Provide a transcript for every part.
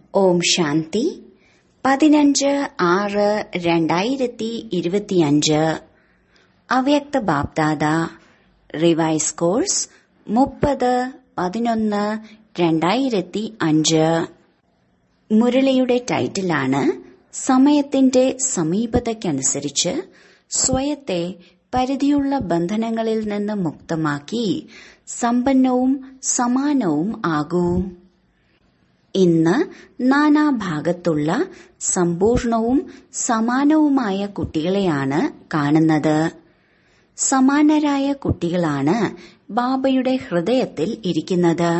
ഓം ശാന്തി പതിനഞ്ച് ആറ് രണ്ടായിരത്തി ഇരുപത്തിയഞ്ച് അവ്യക്ത ബാപ്ദാദ റിവൈസ് കോഴ്സ് മുപ്പത് പതിനൊന്ന് രണ്ടായിരത്തി അഞ്ച് മുരളിയുടെ ടൈറ്റിലാണ് സമയത്തിന്റെ സമീപതയ്ക്കനുസരിച്ച് സ്വയത്തെ പരിധിയുള്ള ബന്ധനങ്ങളിൽ നിന്ന് മുക്തമാക്കി സമ്പന്നവും സമാനവും ആകൂ ഇന്ന് നാനാഭാഗത്തുള്ള സമ്പൂർണവും സമാനവുമായ കുട്ടികളെയാണ് കാണുന്നത് സമാനരായ കുട്ടികളാണ് ബാബയുടെ ഹൃദയത്തിൽ ഇരിക്കുന്നത്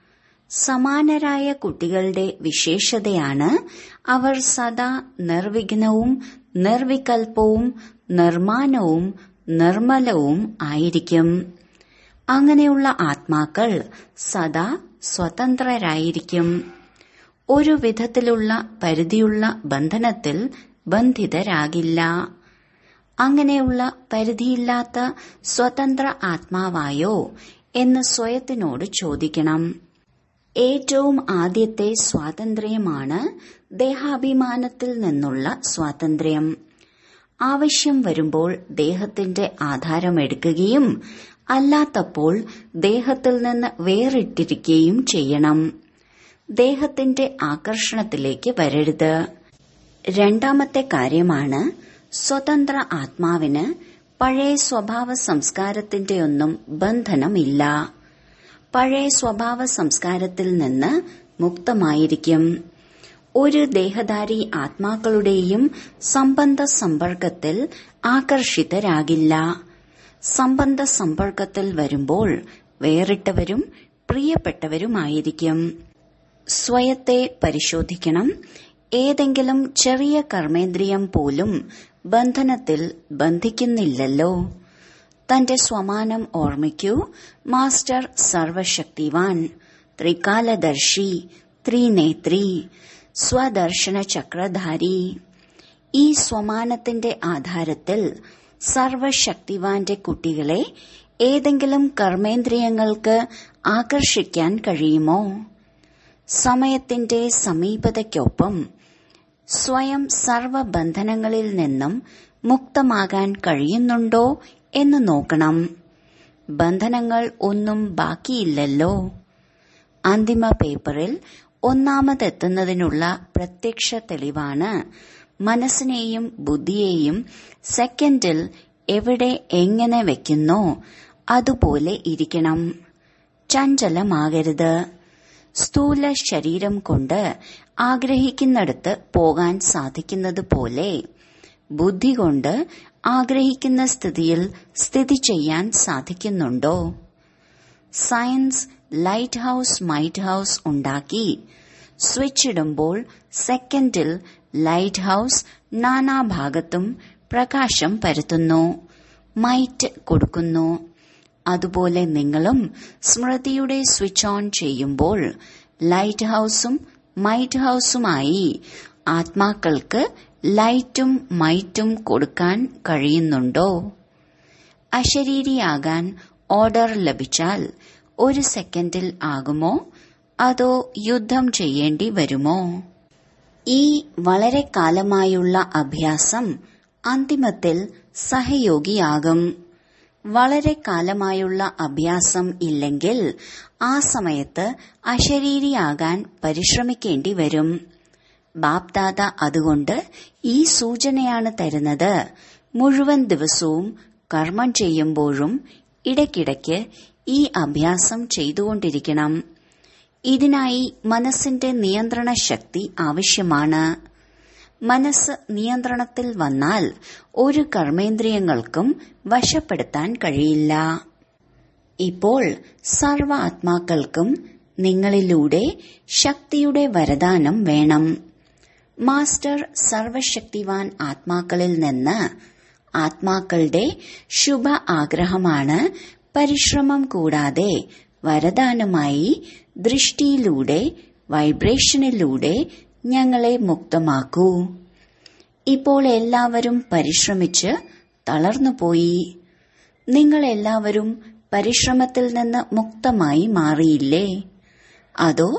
സമാനരായ കുട്ടികളുടെ വിശേഷതയാണ് അവർ സദാ നിർവിഘ്നവും നിർവികൽപ്പവും നിർമ്മാനവും നിർമ്മലവും ആയിരിക്കും അങ്ങനെയുള്ള ആത്മാക്കൾ സദാ സ്വതന്ത്രരായിരിക്കും ഒരു വിധത്തിലുള്ള പരിധിയുള്ള ബന്ധനത്തിൽ ബന്ധിതരാകില്ല അങ്ങനെയുള്ള പരിധിയില്ലാത്ത സ്വതന്ത്ര ആത്മാവായോ എന്ന് സ്വയത്തിനോട് ചോദിക്കണം ഏറ്റവും ആദ്യത്തെ സ്വാതന്ത്ര്യമാണ് ദേഹാഭിമാനത്തിൽ നിന്നുള്ള സ്വാതന്ത്ര്യം ആവശ്യം വരുമ്പോൾ ദേഹത്തിന്റെ ആധാരം എടുക്കുകയും അല്ലാത്തപ്പോൾ ദേഹത്തിൽ നിന്ന് വേറിട്ടിരിക്കുകയും ചെയ്യണം ദേഹത്തിന്റെ ആകർഷണത്തിലേക്ക് വരരുത് രണ്ടാമത്തെ കാര്യമാണ് സ്വതന്ത്ര ആത്മാവിന് പഴയ സ്വഭാവ സംസ്കാരത്തിന്റെയൊന്നും ബന്ധനമില്ല പഴയ സ്വഭാവ സംസ്കാരത്തിൽ നിന്ന് മുക്തമായിരിക്കും ഒരു ദേഹധാരി ആത്മാക്കളുടെയും സംബന്ധ സമ്പർക്കത്തിൽ ആകർഷിതരാകില്ല സംബന്ധ സമ്പർക്കത്തിൽ വരുമ്പോൾ വേറിട്ടവരും പ്രിയപ്പെട്ടവരുമായിരിക്കും സ്വയത്തെ പരിശോധിക്കണം ഏതെങ്കിലും ചെറിയ കർമ്മേന്ദ്രിയം പോലും ബന്ധനത്തിൽ ബന്ധിക്കുന്നില്ലല്ലോ തന്റെ സ്വമാനം ഓർമ്മിക്കൂ മാസ്റ്റർ സർവശക്തിവാൻ ത്രികാലദർശി ത്രിനേത്രി സ്വദർശന ചക്രധാരി ഈ സ്വമാനത്തിന്റെ ആധാരത്തിൽ സർവശക്തിവാന്റെ കുട്ടികളെ ഏതെങ്കിലും കർമ്മേന്ദ്രിയങ്ങൾക്ക് ആകർഷിക്കാൻ കഴിയുമോ സമയത്തിന്റെ സമീപതയ്ക്കൊപ്പം സ്വയം സർവബന്ധനങ്ങളിൽ നിന്നും മുക്തമാകാൻ കഴിയുന്നുണ്ടോ എന്ന് നോക്കണം ബന്ധനങ്ങൾ ഒന്നും ബാക്കിയില്ലല്ലോ അന്തിമ പേപ്പറിൽ ഒന്നാമതെത്തുന്നതിനുള്ള പ്രത്യക്ഷ തെളിവാണ് മനസ്സിനെയും ബുദ്ധിയെയും സെക്കൻഡിൽ എവിടെ എങ്ങനെ വെക്കുന്നോ അതുപോലെ ഇരിക്കണം ചഞ്ചലമാകരുത് സ്ഥൂല ശരീരം കൊണ്ട് ആഗ്രഹിക്കുന്നിടത്ത് പോകാൻ സാധിക്കുന്നത് പോലെ ബുദ്ധി കൊണ്ട് ആഗ്രഹിക്കുന്ന സ്ഥിതിയിൽ സ്ഥിതി ചെയ്യാൻ സാധിക്കുന്നുണ്ടോ science light house might house ഉണ്ടാക്കി സ്വിച്ച് ഇടുമ്പോൾ സെക്കൻഡിൽ ലൈറ്റ് ഹൌസ് നാനാഭാഗത്തും പ്രകാശം പരത്തുന്നു മൈറ്റ് കൊടുക്കുന്നു അതുപോലെ നിങ്ങളും സ്മൃതിയുടെ സ്വിച്ച് ഓൺ ചെയ്യുമ്പോൾ ലൈറ്റ് ഹൌസും മൈറ്റ് ഹൌസുമായി ആത്മാക്കൾക്ക് ലൈറ്റും മൈറ്റും കൊടുക്കാൻ കഴിയുന്നുണ്ടോ അശരീരിയാകാൻ ഓർഡർ ലഭിച്ചാൽ ഒരു സെക്കൻഡിൽ ആകുമോ അതോ യുദ്ധം ചെയ്യേണ്ടി വരുമോ ഈ വളരെ കാലമായുള്ള അഭ്യാസം അന്തിമത്തിൽ സഹയോഗിയാകും വളരെ കാലമായുള്ള അഭ്യാസം ഇല്ലെങ്കിൽ ആ സമയത്ത് അശരീരിയാകാൻ പരിശ്രമിക്കേണ്ടി വരും ബാപ്ദാദ അതുകൊണ്ട് ഈ സൂചനയാണ് തരുന്നത് മുഴുവൻ ദിവസവും കർമ്മം ചെയ്യുമ്പോഴും ഇടയ്ക്കിടയ്ക്ക് ഈ അഭ്യാസം ചെയ്തുകൊണ്ടിരിക്കണം ഇതിനായി മനസ്സിന്റെ നിയന്ത്രണ ശക്തി ആവശ്യമാണ് മനസ്സ് നിയന്ത്രണത്തിൽ വന്നാൽ ഒരു കർമ്മേന്ദ്രിയങ്ങൾക്കും വശപ്പെടുത്താൻ കഴിയില്ല ഇപ്പോൾ സർവ ആത്മാക്കൾക്കും നിങ്ങളിലൂടെ ശക്തിയുടെ വരദാനം വേണം മാസ്റ്റർ സർവശക്തിവാൻ ആത്മാക്കളിൽ നിന്ന് ആത്മാക്കളുടെ ശുഭ ആഗ്രഹമാണ് പരിശ്രമം കൂടാതെ വരദാനമായി ദൃഷ്ടിയിലൂടെ വൈബ്രേഷനിലൂടെ ഞങ്ങളെ മുക്തമാക്കൂ ഇപ്പോൾ എല്ലാവരും പരിശ്രമിച്ച് തളർന്നുപോയി നിങ്ങൾ എല്ലാവരും പരിശ്രമത്തിൽ നിന്ന് മുക്തമായി മാറിയില്ലേ അതോ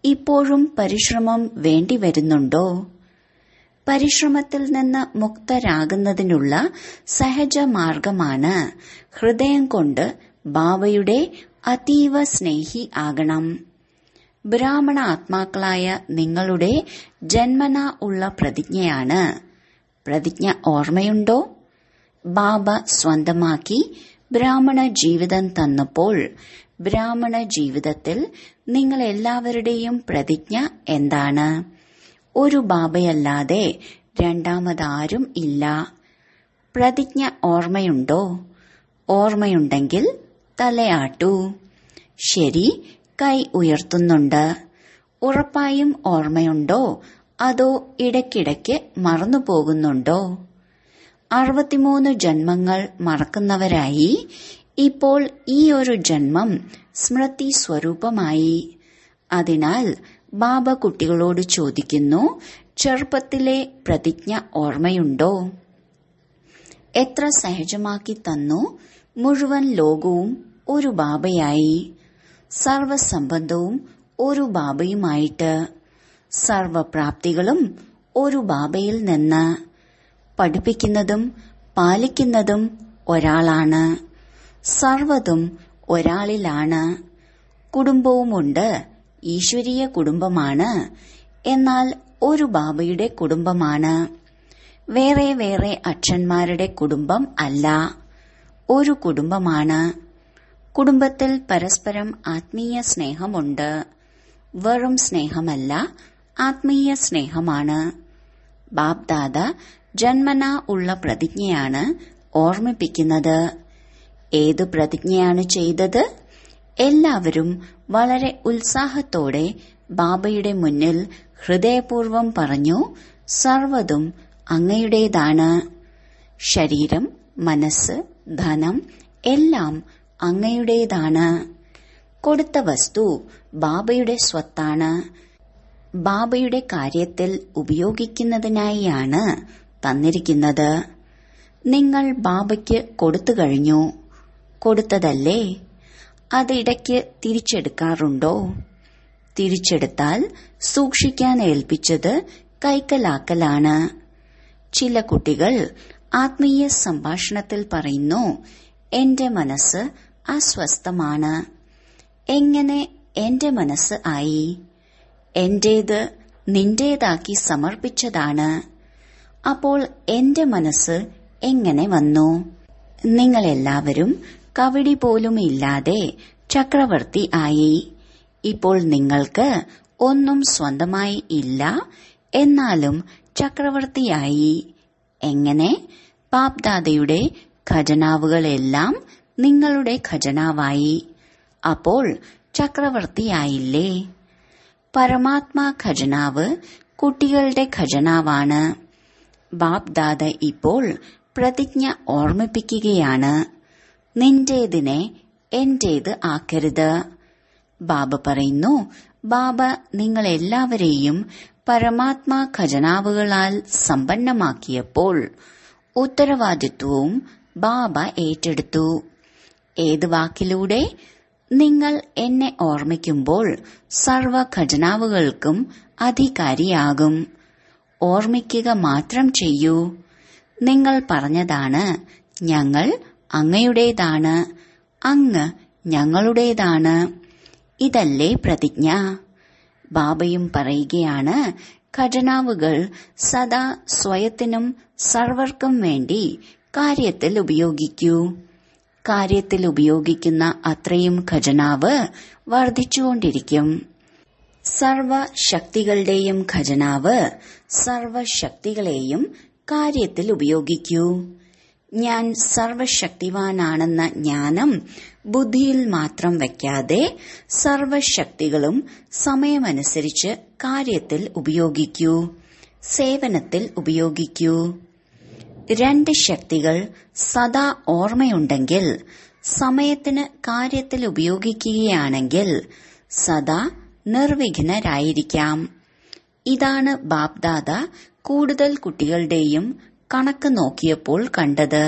ഇപ്പോഴും പരിശ്രമം വേണ്ടിവരുന്നുണ്ടോ പരിശ്രമത്തിൽ നിന്ന് മുക്തരാകുന്നതിനുള്ള സഹജ മാർഗമാണ് ഹൃദയം കൊണ്ട് ബാബയുടെ അതീവ സ്നേഹി ആകണം ബ്രാഹ്മണ ആത്മാക്കളായ നിങ്ങളുടെ ജന്മന ഉള്ള പ്രതിജ്ഞയാണ് പ്രതിജ്ഞ ഓർമ്മയുണ്ടോ ബാബ സ്വന്തമാക്കി ബ്രാഹ്മണ ജീവിതം തന്നപ്പോൾ ബ്രാഹ്മണ ജീവിതത്തിൽ നിങ്ങൾ എല്ലാവരുടെയും പ്രതിജ്ഞ എന്താണ് ഒരു ബാബയല്ലാതെ രണ്ടാമതാരും ഇല്ല പ്രതിജ്ഞ ഓർമ്മയുണ്ടോ ഓർമ്മയുണ്ടെങ്കിൽ തലയാട്ടു ശരി കൈ ഉയർത്തുന്നുണ്ട് ഉറപ്പായും ഓർമ്മയുണ്ടോ അതോ ഇടയ്ക്കിടയ്ക്ക് മറന്നുപോകുന്നുണ്ടോ അറുപത്തിമൂന്ന് ജന്മങ്ങൾ മറക്കുന്നവരായി ഇപ്പോൾ ഈ ഒരു ജന്മം സ്മൃതി സ്വരൂപമായി അതിനാൽ ബാബ കുട്ടികളോട് ചോദിക്കുന്നു ചെറുപ്പത്തിലെ പ്രതിജ്ഞ ഓർമ്മയുണ്ടോ എത്ര സഹജമാക്കി തന്നു മുഴുവൻ ലോകവും ഒരു ബാബയായി സർവസംബന്ധവും ഒരു ബാബയുമായിട്ട് സർവപ്രാപ്തികളും ഒരു ബാബയിൽ നിന്ന് പഠിപ്പിക്കുന്നതും പാലിക്കുന്നതും ഒരാളാണ് സർവതും ഒരാളിലാണ് കുടുംബവുമുണ്ട് ഈശ്വരീയ കുടുംബമാണ് എന്നാൽ ഒരു ബാബയുടെ കുടുംബമാണ് വേറെ വേറെ അച്ഛന്മാരുടെ കുടുംബം അല്ല ഒരു കുടുംബമാണ് കുടുംബത്തിൽ പരസ്പരം ആത്മീയ സ്നേഹമുണ്ട് വെറും സ്നേഹമല്ല ആത്മീയ സ്നേഹമാണ് ബാബ്ദാദ ജന്മന ഉള്ള പ്രതിജ്ഞയാണ് ഓർമ്മിപ്പിക്കുന്നത് ഏതു പ്രതിജ്ഞയാണ് ചെയ്തത് എല്ലാവരും വളരെ ഉത്സാഹത്തോടെ ബാബയുടെ മുന്നിൽ ഹൃദയപൂർവം പറഞ്ഞു സർവതും അങ്ങയുടേതാണ് ശരീരം മനസ്സ് ധനം എല്ലാം അങ്ങയുടേതാണ് കൊടുത്ത വസ്തു ബാബയുടെ സ്വത്താണ് ബാബയുടെ കാര്യത്തിൽ ഉപയോഗിക്കുന്നതിനായാണ് തന്നിരിക്കുന്നത് നിങ്ങൾ ബാബയ്ക്ക് കൊടുത്തു കഴിഞ്ഞു കൊടുത്തതല്ലേ അതിടയ്ക്ക് തിരിച്ചെടുക്കാറുണ്ടോ തിരിച്ചെടുത്താൽ സൂക്ഷിക്കാൻ ഏൽപ്പിച്ചത് കൈക്കലാക്കലാണ് ചില കുട്ടികൾ ആത്മീയ സംഭാഷണത്തിൽ പറയുന്നു എന്റെ മനസ്സ് അസ്വസ്ഥമാണ് എങ്ങനെ എന്റെ മനസ്സ് ആയി എന്റേത് നിന്റേതാക്കി സമർപ്പിച്ചതാണ് അപ്പോൾ എന്റെ മനസ്സ് എങ്ങനെ വന്നു നിങ്ങളെല്ലാവരും കവടി പോലും ഇല്ലാതെ ചക്രവർത്തി ആയി ഇപ്പോൾ നിങ്ങൾക്ക് ഒന്നും സ്വന്തമായി ഇല്ല എന്നാലും ചക്രവർത്തിയായി എങ്ങനെ പാപ്ദാദയുടെ ഖജനാവുകളെല്ലാം നിങ്ങളുടെ ഖജനാവായി അപ്പോൾ ചക്രവർത്തിയായില്ലേ പരമാത്മാ ഖജനാവ് കുട്ടികളുടെ ഖജനാവാണ് ബാപ്ദാദ ഇപ്പോൾ പ്രതിജ്ഞ ഓർമ്മിപ്പിക്കുകയാണ് നിന്റേതിനെ എന്റേത് ആക്കരുത് ബാബ പറയുന്നു ബാബ നിങ്ങളെല്ലാവരെയും പരമാത്മാ ഖജനാവുകളാൽ സമ്പന്നമാക്കിയപ്പോൾ ഉത്തരവാദിത്വവും ബാബ ഏറ്റെടുത്തു ഏത് വാക്കിലൂടെ നിങ്ങൾ എന്നെ ഓർമ്മിക്കുമ്പോൾ സർവ ഖജനാവുകൾക്കും അധികാരിയാകും ഓർമ്മിക്കുക മാത്രം ചെയ്യൂ നിങ്ങൾ പറഞ്ഞതാണ് ഞങ്ങൾ അങ്ങയുടേതാണ് അങ്ങ് ഞങ്ങളുടേതാണ് ഇതല്ലേ പ്രതിജ്ഞ ബാബയും പറയുകയാണ് ഖജനാവുകൾ സദാ സ്വയത്തിനും സർവർക്കും വേണ്ടി കാര്യത്തിൽ ഉപയോഗിക്കൂ കാര്യത്തിൽ ഉപയോഗിക്കുന്ന അത്രയും ഖജനാവ് വർദ്ധിച്ചുകൊണ്ടിരിക്കും സർവശക്തികളുടെയും ഖജനാവ് സർവശക്തികളെയും കാര്യത്തിൽ ഉപയോഗിക്കൂ ഞാൻ സർവശക്തിവാനാണെന്ന ജ്ഞാനം ബുദ്ധിയിൽ മാത്രം വയ്ക്കാതെ സർവശക്തികളും സമയമനുസരിച്ച് കാര്യത്തിൽ ഉപയോഗിക്കൂ സേവനത്തിൽ ഉപയോഗിക്കൂ രണ്ട് ശക്തികൾ സദാ ഓർമ്മയുണ്ടെങ്കിൽ സമയത്തിന് കാര്യത്തിൽ ഉപയോഗിക്കുകയാണെങ്കിൽ സദാ നിർവിഘ്നരായിരിക്കാം ഇതാണ് ബാപ്ദാദ കൂടുതൽ കുട്ടികളുടെയും കണക്ക് നോക്കിയപ്പോൾ കണ്ടത്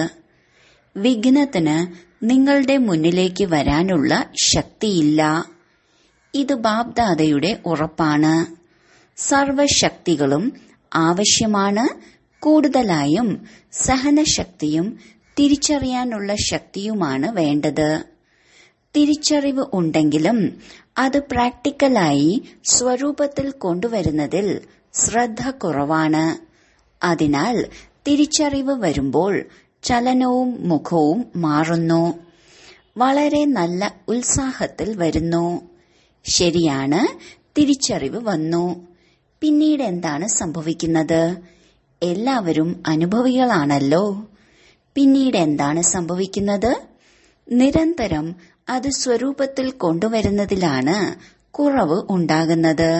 വിഘ്നത്തിന് നിങ്ങളുടെ മുന്നിലേക്ക് വരാനുള്ള ശക്തിയില്ല ഇത് ബാബ്ദാദയുടെ ഉറപ്പാണ് സർവശക്തികളും ആവശ്യമാണ് കൂടുതലായും സഹനശക്തിയും തിരിച്ചറിയാനുള്ള ശക്തിയുമാണ് വേണ്ടത് തിരിച്ചറിവ് ഉണ്ടെങ്കിലും അത് പ്രാക്ടിക്കലായി സ്വരൂപത്തിൽ കൊണ്ടുവരുന്നതിൽ ശ്രദ്ധ കുറവാണ് അതിനാൽ തിരിച്ചറിവ് വരുമ്പോൾ ചലനവും മുഖവും മാറുന്നു വളരെ നല്ല ഉത്സാഹത്തിൽ വരുന്നു ശരിയാണ് തിരിച്ചറിവ് വന്നു പിന്നീട് എന്താണ് സംഭവിക്കുന്നത് എല്ലാവരും അനുഭവികളാണല്ലോ പിന്നീട് എന്താണ് സംഭവിക്കുന്നത് നിരന്തരം അത് സ്വരൂപത്തിൽ കൊണ്ടുവരുന്നതിലാണ് കുറവ് ഉണ്ടാകുന്നത്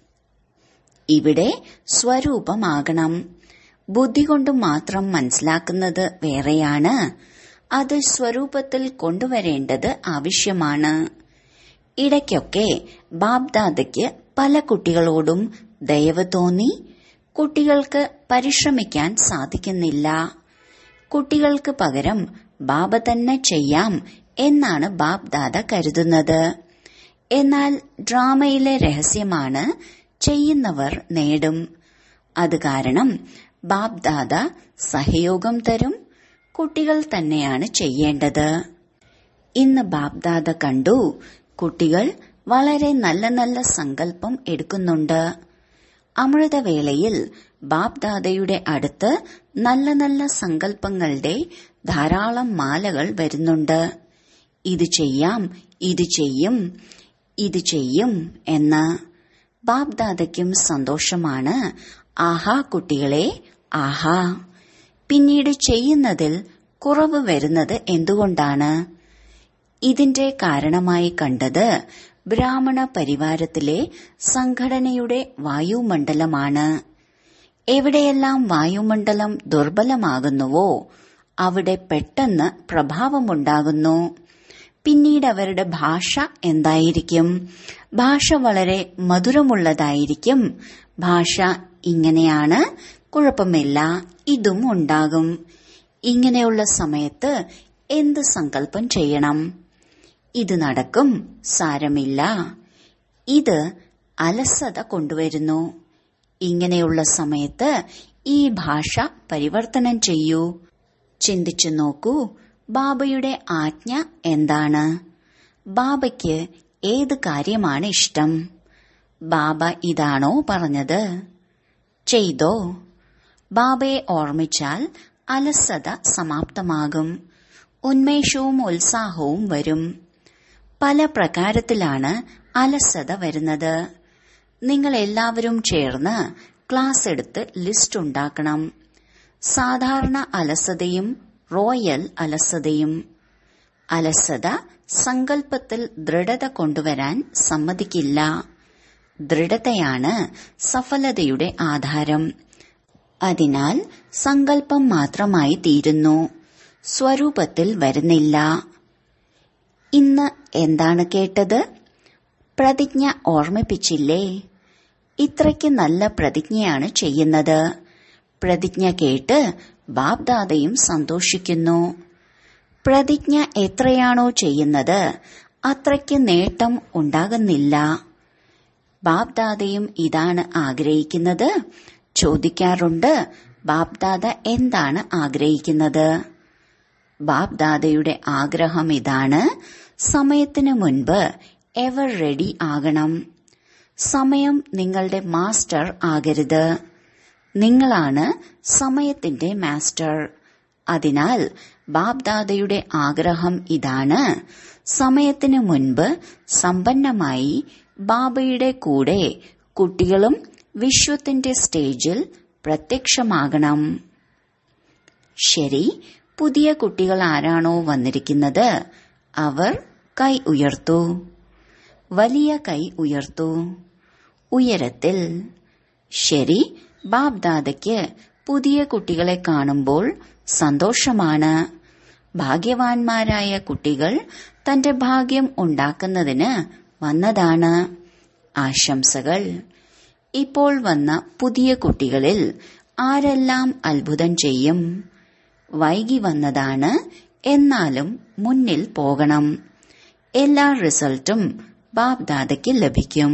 ഇവിടെ സ്വരൂപമാകണം ബുദ്ധി കൊണ്ട് മാത്രം മനസ്സിലാക്കുന്നത് വേറെയാണ് അത് സ്വരൂപത്തിൽ കൊണ്ടുവരേണ്ടത് ആവശ്യമാണ് ഇടയ്ക്കൊക്കെ ബാബ്ദാദയ്ക്ക് പല കുട്ടികളോടും ദയവ് തോന്നി കുട്ടികൾക്ക് പരിശ്രമിക്കാൻ സാധിക്കുന്നില്ല കുട്ടികൾക്ക് പകരം ബാബ തന്നെ ചെയ്യാം എന്നാണ് ബാബ്ദാദ കരുതുന്നത് എന്നാൽ ഡ്രാമയിലെ രഹസ്യമാണ് ചെയ്യുന്നവർ നേടും അത് കാരണം ബാബ്ദാദ സഹയോഗം തരും കുട്ടികൾ തന്നെയാണ് ചെയ്യേണ്ടത് ഇന്ന് ബാബ്ദാദ കണ്ടു കുട്ടികൾ വളരെ നല്ല നല്ല സങ്കല്പം എടുക്കുന്നുണ്ട് അമൃതവേളയിൽ ബാബ്ദാദയുടെ അടുത്ത് നല്ല നല്ല സങ്കല്പങ്ങളുടെ ധാരാളം മാലകൾ വരുന്നുണ്ട് ഇത് ചെയ്യാം ഇത് ചെയ്യും ഇത് ചെയ്യും എന്ന് ബാബ്ദാദയ്ക്കും സന്തോഷമാണ് ആഹാ കുട്ടികളെ ആഹാ പിന്നീട് ചെയ്യുന്നതിൽ കുറവ് വരുന്നത് എന്തുകൊണ്ടാണ് ഇതിന്റെ കാരണമായി കണ്ടത് ബ്രാഹ്മണ പരിവാരത്തിലെ സംഘടനയുടെ വായുമണ്ഡലമാണ് എവിടെയെല്ലാം വായുമണ്ഡലം ദുർബലമാകുന്നുവോ അവിടെ പെട്ടെന്ന് പ്രഭാവമുണ്ടാകുന്നു പിന്നീട് അവരുടെ ഭാഷ എന്തായിരിക്കും ഭാഷ വളരെ മധുരമുള്ളതായിരിക്കും ഭാഷ ഇങ്ങനെയാണ് കുഴപ്പമില്ല ഇതും ഉണ്ടാകും ഇങ്ങനെയുള്ള സമയത്ത് എന്ത് സങ്കല്പം ചെയ്യണം ഇത് നടക്കും സാരമില്ല ഇത് അലസത കൊണ്ടുവരുന്നു ഇങ്ങനെയുള്ള സമയത്ത് ഈ ഭാഷ പരിവർത്തനം ചെയ്യൂ ചിന്തിച്ചു നോക്കൂ ബാബയുടെ ആജ്ഞ എന്താണ് ബാബയ്ക്ക് ഏത് കാര്യമാണ് ഇഷ്ടം ബാബ ഇതാണോ പറഞ്ഞത് ചെയ്തോ ബാബയെ ഓർമ്മിച്ചാൽ അലസത സമാപ്തമാകും ഉന്മേഷവും ഉത്സാഹവും വരും പല പ്രകാരത്തിലാണ് അലസത വരുന്നത് നിങ്ങൾ എല്ലാവരും ചേർന്ന് ക്ലാസ് എടുത്ത് ലിസ്റ്റ് ഉണ്ടാക്കണം സാധാരണ അലസതയും റോയൽ അലസതയും അലസത സങ്കല്പത്തിൽ ദൃഢത കൊണ്ടുവരാൻ സമ്മതിക്കില്ല ദൃഢതയാണ് സഫലതയുടെ ആധാരം അതിനാൽ സങ്കല്പം മാത്രമായി തീരുന്നു സ്വരൂപത്തിൽ വരുന്നില്ല ഇന്ന് എന്താണ് കേട്ടത് പ്രതിജ്ഞ ഓർമ്മിപ്പിച്ചില്ലേ ഇത്രയ്ക്ക് നല്ല പ്രതിജ്ഞയാണ് ചെയ്യുന്നത് പ്രതിജ്ഞ കേട്ട് ബാബ്ദാദയും സന്തോഷിക്കുന്നു പ്രതിജ്ഞ എത്രയാണോ ചെയ്യുന്നത് അത്രയ്ക്ക് നേട്ടം ഉണ്ടാകുന്നില്ല ബാബ്ദാദയും ഇതാണ് ആഗ്രഹിക്കുന്നത് ചോദിക്കാറുണ്ട് ബാബ്ദാദ എന്താണ് ആഗ്രഹിക്കുന്നത് ബാബ്ദാദയുടെ ആഗ്രഹം ഇതാണ് സമയത്തിന് മുൻപ് എവർ റെഡി ആകണം സമയം നിങ്ങളുടെ മാസ്റ്റർ ആകരുത് നിങ്ങളാണ് സമയത്തിന്റെ മാസ്റ്റർ അതിനാൽ ബാബ്ദാദയുടെ ആഗ്രഹം ഇതാണ് സമയത്തിന് മുൻപ് സമ്പന്നമായി ബാബയുടെ കൂടെ കുട്ടികളും വിശ്വത്തിന്റെ സ്റ്റേജിൽ പ്രത്യക്ഷമാകണം ശരി പുതിയ കുട്ടികൾ ആരാണോ വന്നിരിക്കുന്നത് അവർ കൈ ഉയർത്തു വലിയ കൈ ഉയർത്തു ഉയരത്തിൽ ശരി ബാബ്ദാദയ്ക്ക് പുതിയ കുട്ടികളെ കാണുമ്പോൾ സന്തോഷമാണ് ഭാഗ്യവാന്മാരായ കുട്ടികൾ തന്റെ ഭാഗ്യം ഉണ്ടാക്കുന്നതിന് വന്നതാണ് ആശംസകൾ ഇപ്പോൾ വന്ന പുതിയ കുട്ടികളിൽ ആരെല്ലാം അത്ഭുതം ചെയ്യും വൈകി വന്നതാണ് എന്നാലും മുന്നിൽ പോകണം എല്ലാ റിസൾട്ടും ബാബ്ദാദയ്ക്ക് ലഭിക്കും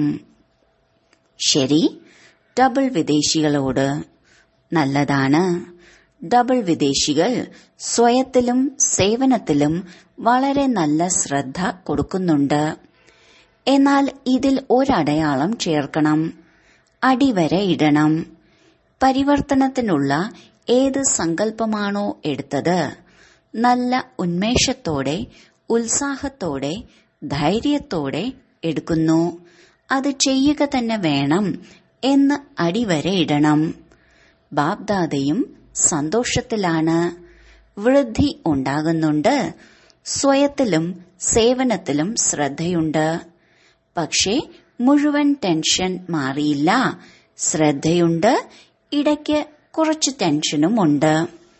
ശരി ഡബിൾ വിദേശികളോട് നല്ലതാണ് ഡബിൾ വിദേശികൾ സ്വയത്തിലും സേവനത്തിലും വളരെ നല്ല ശ്രദ്ധ കൊടുക്കുന്നുണ്ട് എന്നാൽ ഇതിൽ ഒരടയാളം ചേർക്കണം അടിവര ഇടണം പരിവർത്തനത്തിനുള്ള ഏത് സങ്കല്പമാണോ എടുത്തത് നല്ല ഉന്മേഷത്തോടെ ഉത്സാഹത്തോടെ ധൈര്യത്തോടെ എടുക്കുന്നു അത് ചെയ്യുക തന്നെ വേണം എന്ന് അടിവര ഇടണം ബാബ്ദാദയും സന്തോഷത്തിലാണ് വൃദ്ധി ഉണ്ടാകുന്നുണ്ട് സ്വയത്തിലും സേവനത്തിലും ശ്രദ്ധയുണ്ട് പക്ഷേ മുഴുവൻ ടെൻഷൻ മാറിയില്ല ശ്രദ്ധയുണ്ട് ഇടയ്ക്ക് കുറച്ച് ടെൻഷനുമുണ്ട്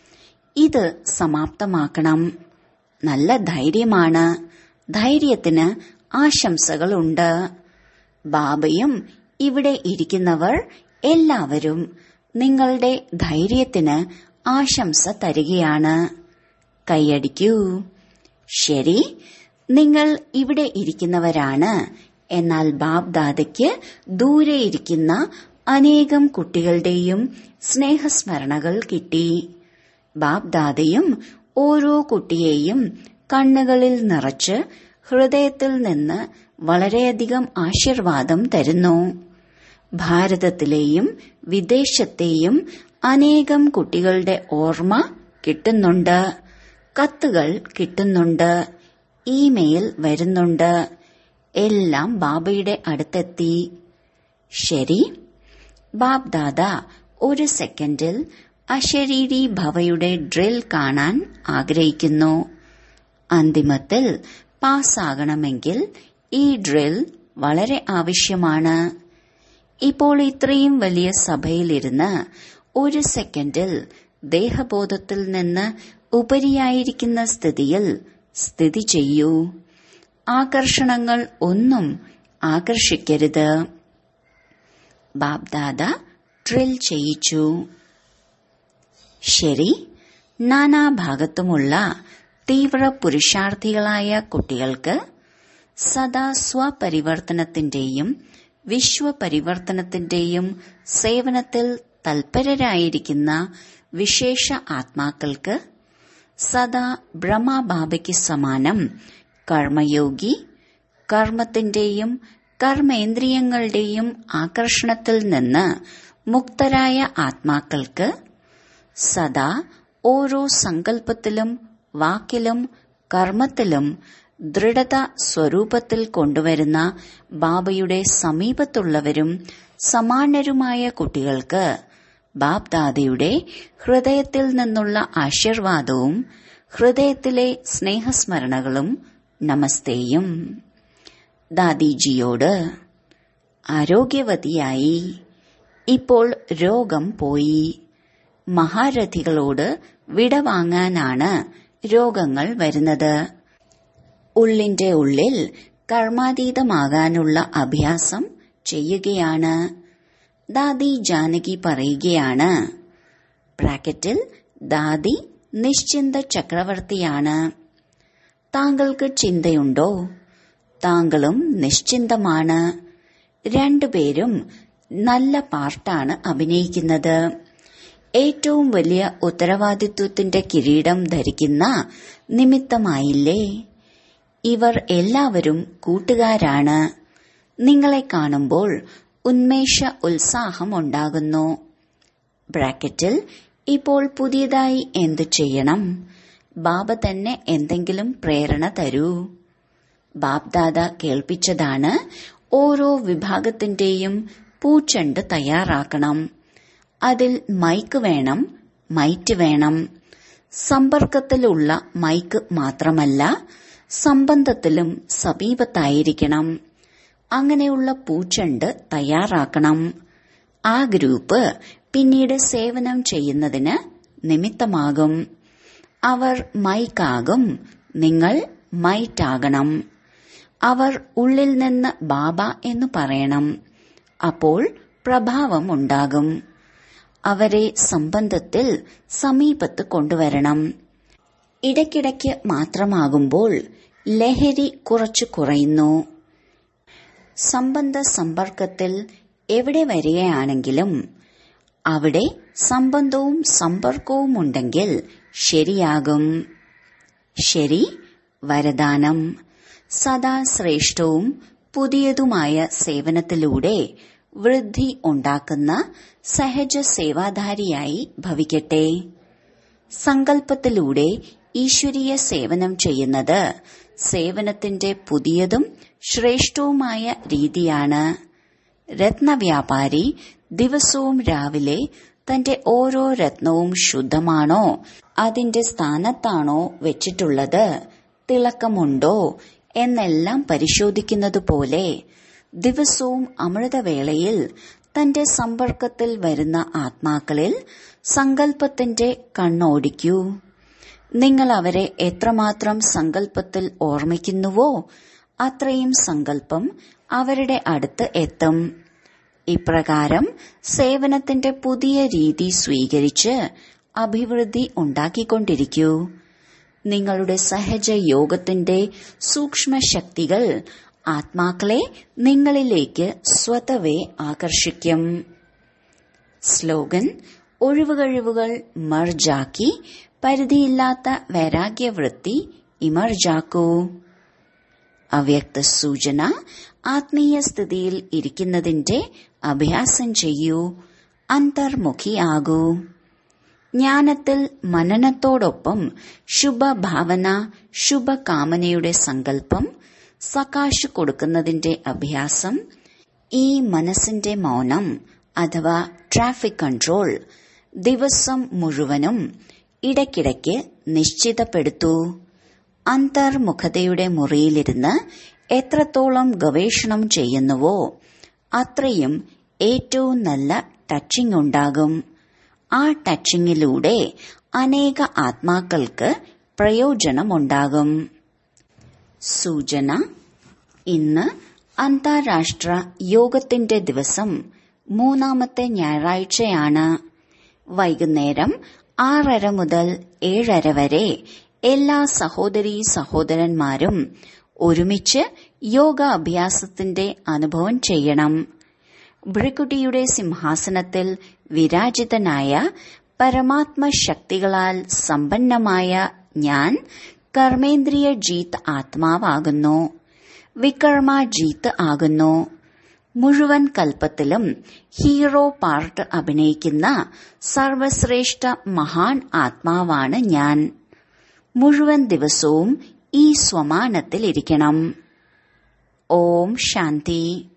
ഇത് സമാപ്തമാക്കണം നല്ല ധൈര്യമാണ് ധൈര്യത്തിന് ആശംസകളുണ്ട് ബാബയും ഇവിടെ ഇരിക്കുന്നവർ എല്ലാവരും നിങ്ങളുടെ ധൈര്യത്തിന് ആശംസ തരികയാണ് കൈയടിക്കൂ ശരി നിങ്ങൾ ഇവിടെ ഇരിക്കുന്നവരാണ് എന്നാൽ ബാബ് ദാദയ്ക്ക് ദൂരെ ഇരിക്കുന്ന അനേകം കുട്ടികളുടെയും സ്നേഹസ്മരണകൾ കിട്ടി ബാബ് ദാദയും ഓരോ കുട്ടിയെയും കണ്ണുകളിൽ നിറച്ച് ഹൃദയത്തിൽ നിന്ന് വളരെയധികം ആശീർവാദം തരുന്നു ഭാരതത്തിലെയും വിദേശത്തെയും അനേകം കുട്ടികളുടെ ഓർമ്മ കിട്ടുന്നുണ്ട് കത്തുകൾ കിട്ടുന്നുണ്ട് ഇമെയിൽ വരുന്നുണ്ട് എല്ലാം ബാബയുടെ അടുത്തെത്തി ശരി ബാബ് ദാദ ഒരു സെക്കൻഡിൽ അശരീരി ഭവയുടെ ഡ്രിൽ കാണാൻ ആഗ്രഹിക്കുന്നു അന്തിമത്തിൽ പാസ്സാകണമെങ്കിൽ ഈ ഡ്രിൽ വളരെ ആവശ്യമാണ് ഇപ്പോൾ ഇത്രയും വലിയ സഭയിലിരുന്ന് ഒരു സെക്കൻഡിൽ ദേഹബോധത്തിൽ നിന്ന് ഉപരിയായിരിക്കുന്ന സ്ഥിതിയിൽ സ്ഥിതി ചെയ്യൂ ആകർഷണങ്ങൾ ഒന്നും ആകർഷിക്കരുത് ബാബ്ദാദ ഡ്രിൽ ചെയ്യിച്ചു ശരി നാനാഭാഗത്തുമുള്ള തീവ്ര പുരുഷാർത്ഥികളായ കുട്ടികൾക്ക് സദാ സ്വപരിവർത്തനത്തിന്റെയും വിശ്വപരിവർത്തനത്തിന്റെയും സേവനത്തിൽ തൽപരരായിരിക്കുന്ന വിശേഷ ആത്മാക്കൾക്ക് സദാ ബ്രഹ്മബാബയ്ക്ക് സമാനം കർമ്മയോഗി കർമ്മത്തിന്റെയും കർമ്മേന്ദ്രിയങ്ങളുടെയും ആകർഷണത്തിൽ നിന്ന് മുക്തരായ ആത്മാക്കൾക്ക് സദാ ഓരോ സങ്കല്പത്തിലും വാക്കിലും കർമ്മത്തിലും ദൃഢത സ്വരൂപത്തിൽ കൊണ്ടുവരുന്ന ബാബയുടെ സമീപത്തുള്ളവരും സമാനരുമായ കുട്ടികൾക്ക് ബാബ്ദാദയുടെ ഹൃദയത്തിൽ നിന്നുള്ള ആശീർവാദവും ഹൃദയത്തിലെ സ്നേഹസ്മരണകളും നമസ്തേയും ദാദിജിയോട് ആരോഗ്യവതിയായി ഇപ്പോൾ രോഗം പോയി മഹാരഥികളോട് വിടവാങ്ങാനാണ് രോഗങ്ങൾ വരുന്നത് ഉള്ളിന്റെ ഉള്ളിൽ കർമാതീതമാകാനുള്ള അഭ്യാസം ചെയ്യുകയാണ് ദാദി ജാനകി പറയുകയാണ് ബ്രാക്കറ്റിൽ ദാദി നിശ്ചിന്ത ചക്രവർത്തിയാണ് താങ്കൾക്ക് ചിന്തയുണ്ടോ താങ്കളും നിശ്ചിന്തമാണ് രണ്ടുപേരും നല്ല പാർട്ടാണ് അഭിനയിക്കുന്നത് ഏറ്റവും വലിയ ഉത്തരവാദിത്വത്തിന്റെ കിരീടം ധരിക്കുന്ന നിമിത്തമായില്ലേ ഇവർ എല്ലാവരും കൂട്ടുകാരാണ് നിങ്ങളെ കാണുമ്പോൾ ഉന്മേഷ ഉത്സാഹം ഉണ്ടാകുന്നു ബ്രാക്കറ്റിൽ ഇപ്പോൾ പുതിയതായി എന്ത് ചെയ്യണം ബാബ തന്നെ എന്തെങ്കിലും പ്രേരണ തരൂ ബാബ്ദാദ കേൾപ്പിച്ചതാണ് ഓരോ വിഭാഗത്തിന്റെയും പൂച്ചണ്ട് തയ്യാറാക്കണം അതിൽ മൈക്ക് വേണം മൈറ്റ് വേണം സമ്പർക്കത്തിലുള്ള മൈക്ക് മാത്രമല്ല സംബന്ധത്തിലും സമീപത്തായിരിക്കണം അങ്ങനെയുള്ള പൂച്ചണ്ട് തയ്യാറാക്കണം ആ ഗ്രൂപ്പ് പിന്നീട് സേവനം ചെയ്യുന്നതിന് നിമിത്തമാകും അവർ മൈക്കാകും നിങ്ങൾ മൈറ്റാകണം അവർ ഉള്ളിൽ നിന്ന് ബാബ എന്ന് പറയണം അപ്പോൾ പ്രഭാവം ഉണ്ടാകും അവരെ സംബന്ധത്തിൽ സമീപത്ത് കൊണ്ടുവരണം ഇടയ്ക്കിടയ്ക്ക് മാത്രമാകുമ്പോൾ ലഹരി കുറച്ചു കുറയുന്നു സംബന്ധ സമ്പർക്കത്തിൽ എവിടെ വരികയാണെങ്കിലും അവിടെ സംബന്ധവും സമ്പർക്കവും ഉണ്ടെങ്കിൽ ശരിയാകും ശരി വരദാനം സദാ ശ്രേഷ്ഠവും പുതിയതുമായ സേവനത്തിലൂടെ വൃദ്ധി ഉണ്ടാക്കുന്ന സഹജ സേവാധാരിയായി ഭവിക്കട്ടെ സങ്കല്പത്തിലൂടെ ഈശ്വരീയ സേവനം ചെയ്യുന്നത് സേവനത്തിന്റെ പുതിയതും ശ്രേഷ്ഠവുമായ രീതിയാണ് രത്നവ്യാപാരി ദിവസവും രാവിലെ തന്റെ ഓരോ രത്നവും ശുദ്ധമാണോ അതിന്റെ സ്ഥാനത്താണോ വെച്ചിട്ടുള്ളത് തിളക്കമുണ്ടോ എന്നെല്ലാം പരിശോധിക്കുന്നത് പോലെ ദിവസവും അമൃതവേളയിൽ തന്റെ സമ്പർക്കത്തിൽ വരുന്ന ആത്മാക്കളിൽ സങ്കല്പത്തിന്റെ കണ്ണോടിക്കൂ നിങ്ങൾ അവരെ എത്രമാത്രം സങ്കല്പത്തിൽ ഓർമ്മിക്കുന്നുവോ അത്രയും സങ്കല്പം അവരുടെ അടുത്ത് എത്തും ഇപ്രകാരം സേവനത്തിന്റെ പുതിയ രീതി സ്വീകരിച്ച് അഭിവൃദ്ധി ഉണ്ടാക്കിക്കൊണ്ടിരിക്കൂ നിങ്ങളുടെ സഹജ യോഗത്തിന്റെ സൂക്ഷ്മ ശക്തികൾ ആത്മാക്കളെ നിങ്ങളിലേക്ക് സ്വതവേ ആകർഷിക്കും സ്ലോഗൻ ഒഴിവുകഴിവുകൾ മർജാക്കി പരിധിയില്ലാത്ത വൈരാഗ്യവൃത്തി ഇമർജാക്കൂ അവ്യക്ത സൂചന ആത്മീയ സ്ഥിതിയിൽ ഇരിക്കുന്നതിന്റെ അഭ്യാസം ചെയ്യൂ അന്തർമുഖിയാകൂ ജ്ഞാനത്തിൽ മനനത്തോടൊപ്പം ശുഭഭാവന ശുഭകാമനയുടെ സങ്കല്പം സകാശ് കൊടുക്കുന്നതിന്റെ അഭ്യാസം ഈ മനസ്സിന്റെ മൗനം അഥവാ ട്രാഫിക് കൺട്രോൾ ദിവസം മുഴുവനും ഇടയ്ക്കിടയ്ക്ക് നിശ്ചിതപ്പെടുത്തൂ അന്തർമുഖതയുടെ മുറിയിലിരുന്ന് എത്രത്തോളം ഗവേഷണം ചെയ്യുന്നുവോ അത്രയും ഏറ്റവും നല്ല ടച്ചിങ് ഉണ്ടാകും ആ ടച്ചിങ്ങിലൂടെ അനേക ആത്മാക്കൾക്ക് പ്രയോജനമുണ്ടാകും സൂചന ഇന്ന് അന്താരാഷ്ട്ര യോഗത്തിന്റെ ദിവസം മൂന്നാമത്തെ ഞായറാഴ്ചയാണ് വൈകുന്നേരം ആറര മുതൽ ഏഴര വരെ എല്ലാ സഹോദരീ സഹോദരന്മാരും ഒരുമിച്ച് യോഗ അഭ്യാസത്തിന്റെ അനുഭവം ചെയ്യണം ഭൃക്കുട്ടിയുടെ സിംഹാസനത്തിൽ വിരാജിതനായ പരമാത്മ ശക്തികളാൽ സമ്പന്നമായ ഞാൻ കർമ്മേന്ദ്രിയ ജീത്ത് ആത്മാവാകുന്നു വികർമ്മ ജീത്ത് ആകുന്നു മുഴുവൻ കൽപ്പത്തിലും ഹീറോ പാർട്ട് അഭിനയിക്കുന്ന സർവശ്രേഷ്ഠ മഹാൻ ആത്മാവാണ് ഞാൻ മുഴുവൻ ദിവസവും ഈ സ്വമാനത്തിലിരിക്കണം ഓം ശാന്തി